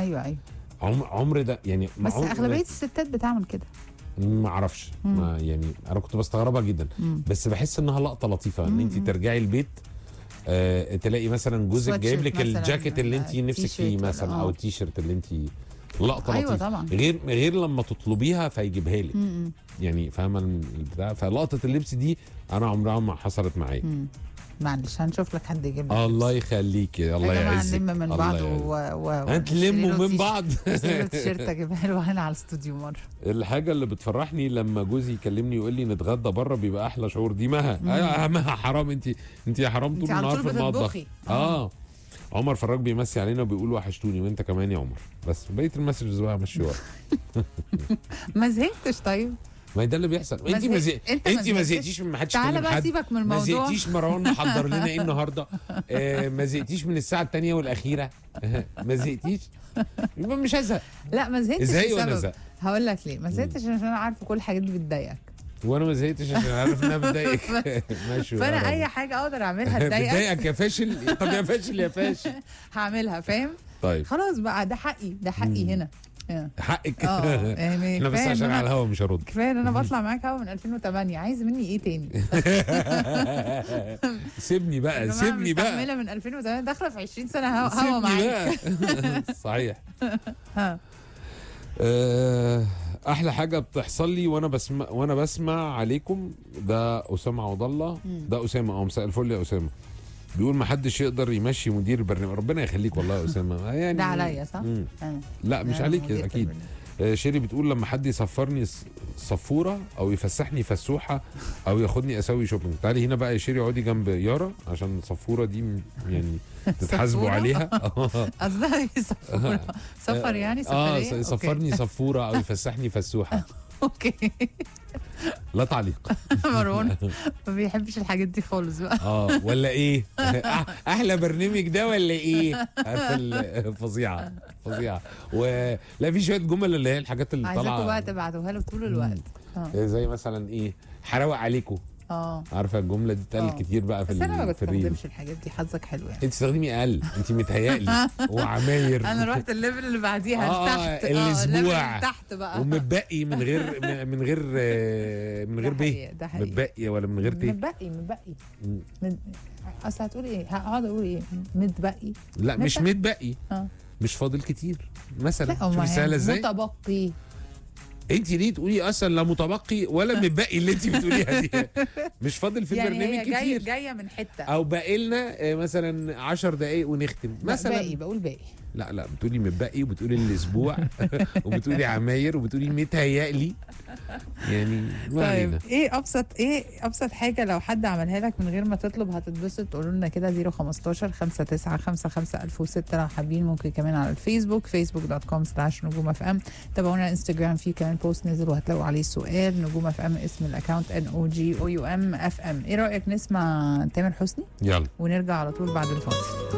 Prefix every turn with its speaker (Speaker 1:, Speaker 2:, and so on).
Speaker 1: ايوه ايوه
Speaker 2: عمر عمر ده يعني
Speaker 1: بس
Speaker 2: عمر
Speaker 1: اغلبيه الستات بتعمل كده
Speaker 2: ما اعرفش ما يعني انا كنت بستغربها جدا
Speaker 1: مم.
Speaker 2: بس بحس انها لقطه لطيفه ان
Speaker 1: مم.
Speaker 2: انت ترجعي البيت آه تلاقي مثلا جوزك
Speaker 1: سوات
Speaker 2: جايب
Speaker 1: شيرت
Speaker 2: لك
Speaker 1: مثلاً،
Speaker 2: الجاكيت اللي انت
Speaker 1: آه،
Speaker 2: نفسك
Speaker 1: تي
Speaker 2: فيه
Speaker 1: شيرت ولا-
Speaker 2: مثلا
Speaker 1: آه.
Speaker 2: او التيشيرت اللي انت لقطه
Speaker 1: ايوه
Speaker 2: لطيفه
Speaker 1: طبعا
Speaker 2: غير غير لما تطلبيها فيجيبها لك
Speaker 1: مم.
Speaker 2: يعني فاهمه البتاع فلقطه اللبس دي انا عمرها ما حصلت معايا
Speaker 1: مم. معلش هنشوف لك حد يجيب لك
Speaker 2: الله يخليكي الله
Speaker 1: يا جماعه
Speaker 2: يعزك
Speaker 1: نلم من
Speaker 2: الله
Speaker 1: بعض
Speaker 2: يعزك.
Speaker 1: و... و...
Speaker 2: هتلموا من بعض
Speaker 1: اشتري له تيشيرت اجيبها له هنا على الاستوديو مره
Speaker 2: الحاجه اللي بتفرحني لما جوزي يكلمني يقول لي نتغدى بره بيبقى احلى شعور دي مها ايوه مها حرام انت انت يا حرام طول
Speaker 1: انت على
Speaker 2: النهار
Speaker 1: طول
Speaker 2: في المطبخ
Speaker 1: بتطبخي
Speaker 2: اه عمر فراج بيمسي علينا وبيقول وحشتوني وانت كمان يا عمر بس بقيه المسجز بقى مشي ورا
Speaker 1: ما زهقتش طيب
Speaker 2: ما ده اللي بيحصل
Speaker 1: ما
Speaker 2: انت ما
Speaker 1: زهقت-
Speaker 2: زهقتي
Speaker 1: انت ما
Speaker 2: انت ما
Speaker 1: زهقتش؟
Speaker 2: زهقتيش من ما حدش
Speaker 1: تعالى
Speaker 2: كلم
Speaker 1: بقى
Speaker 2: حد
Speaker 1: سيبك من
Speaker 2: ما
Speaker 1: الموضوع
Speaker 2: زهقتيش مروان محضر لنا ايه النهارده آه ما زهقتيش من الساعه الثانيه والاخيره ما زهقتيش يبقى مش هزهق
Speaker 1: لا ما زهقتش
Speaker 2: ازاي وانا
Speaker 1: لسبب.
Speaker 2: زهق
Speaker 1: هقول لك ليه ما زهقتش عشان انا عارفه كل الحاجات دي بتضايقك
Speaker 2: وانا ما زهقتش عشان عارف انها بتضايقك ماشي
Speaker 1: فانا
Speaker 2: ورا.
Speaker 1: اي حاجه اقدر اعملها تضايقك
Speaker 2: بتضايقك يا فاشل طب يا فاشل يا فاشل
Speaker 1: هعملها فاهم
Speaker 2: طيب
Speaker 1: خلاص بقى ده حقي ده حقي هنا آه.
Speaker 2: حقك
Speaker 1: اه يعني
Speaker 2: احنا بس
Speaker 1: كفاية إن
Speaker 2: عشان
Speaker 1: أنا-
Speaker 2: على الهوا مش هرد
Speaker 1: كفايه ان انا بطلع معاك هوا من 2008 عايز مني ايه تاني
Speaker 2: سيبني
Speaker 1: يا
Speaker 2: بقى
Speaker 1: جماعة
Speaker 2: سيبني بقى
Speaker 1: مستحمله من 2008 داخله في 20 سنه هوا, هوا
Speaker 2: سيبني
Speaker 1: معاك
Speaker 2: بقى صحيح
Speaker 1: ها.
Speaker 2: آه، احلى حاجه بتحصل لي وانا بسمع وانا بسمع عليكم ده اسامه عوض الله ده اسامه اه مساء الفل يا اسامه بيقول ما حدش يقدر يمشي مدير البرنامج ربنا يخليك والله يا اسامه يعني
Speaker 1: ده عليا صح؟
Speaker 2: مم.
Speaker 1: آه.
Speaker 2: لا مش
Speaker 1: ده
Speaker 2: عليك
Speaker 1: مدير
Speaker 2: اكيد
Speaker 1: البرنامج.
Speaker 2: آه، شيري بتقول لما حد يسفرني س- صفوره او يفسحني فسوحه او ياخدني اسوي شوبينج تعالي هنا بقى يا شيري اقعدي جنب يارا عشان الصفوره دي م- يعني تتحاسبوا
Speaker 1: صفورة؟
Speaker 2: عليها
Speaker 1: قصدها إيه سفر سفر يعني
Speaker 2: اه
Speaker 1: سفريه
Speaker 2: س- يسفرني صفوره او يفسحني فسوحه
Speaker 1: اوكي
Speaker 2: لا تعليق
Speaker 1: مروان ما بيحبش الحاجات دي خالص بقى
Speaker 2: اه ولا ايه أح- احلى برنامج ده ولا ايه عارفة ال- فظيعه فظيعه ولا في شويه جمل اللي هي الحاجات اللي
Speaker 1: عايزاكم بقى
Speaker 2: طالعه
Speaker 1: تبعتوها له طول الوقت اه
Speaker 2: زي مثلا ايه حراوق عليكم
Speaker 1: اه
Speaker 2: عارفه الجمله دي
Speaker 1: آه.
Speaker 2: اتقال كتير بقى في
Speaker 1: بس انا ما
Speaker 2: ال- في الريل
Speaker 1: بستخدمش الحاجات دي حظك حلو يعني
Speaker 2: انت تستخدمي اقل انت متهيألي وعماير
Speaker 1: انا رحت الليفل اللي بعديها
Speaker 2: آه،
Speaker 1: لتحت
Speaker 2: الأسبوع.
Speaker 1: الليفل اللي تحت بقى
Speaker 2: ومتبقي من غير من غير آه، من
Speaker 1: ده
Speaker 2: غير ب
Speaker 1: حقيقي، ده حقيقي.
Speaker 2: متبقي ولا من غير ت
Speaker 1: متبقي متبقي
Speaker 2: مم.
Speaker 1: من... اصل هتقول ايه هقعد اقول ايه متبقي
Speaker 2: لا مش
Speaker 1: متبقي.
Speaker 2: متبقي
Speaker 1: اه
Speaker 2: مش فاضل كتير مثلا
Speaker 1: لا
Speaker 2: شوفي
Speaker 1: ما
Speaker 2: سهله
Speaker 1: هي
Speaker 2: ازاي
Speaker 1: متبقي
Speaker 2: انت ليه تقولي اصلا لا متبقي ولا متبقي اللي انت بتقوليها دي مش فاضل في
Speaker 1: يعني
Speaker 2: البرنامج
Speaker 1: هي جايه
Speaker 2: كتير
Speaker 1: جايه من حته
Speaker 2: او باقي لنا آه، مثلا 10 دقائق ونختم
Speaker 1: لا،
Speaker 2: مثلا
Speaker 1: باقي بقول باقي
Speaker 2: لا لا بتقولي متبقي وبتقولي الاسبوع وبتقولي عماير وبتقولي متهيألي يعني ما علينا
Speaker 1: طيب ايه ابسط ايه ابسط حاجه لو حد عملها لك من غير ما تطلب هتتبسط تقولوا لنا كده 015 59 55 1006 لو حابين ممكن كمان على الفيسبوك فيسبوك دوت كوم سلاش نجوم اف ام تابعونا على انستجرام في كمان بوست نزل وهتلاقوا عليه سؤال نجوم اف ام اسم الاكونت ان او جي او يو ام اف ام ايه رايك نسمع تامر حسني
Speaker 2: يلا
Speaker 1: ونرجع على طول بعد الفاصل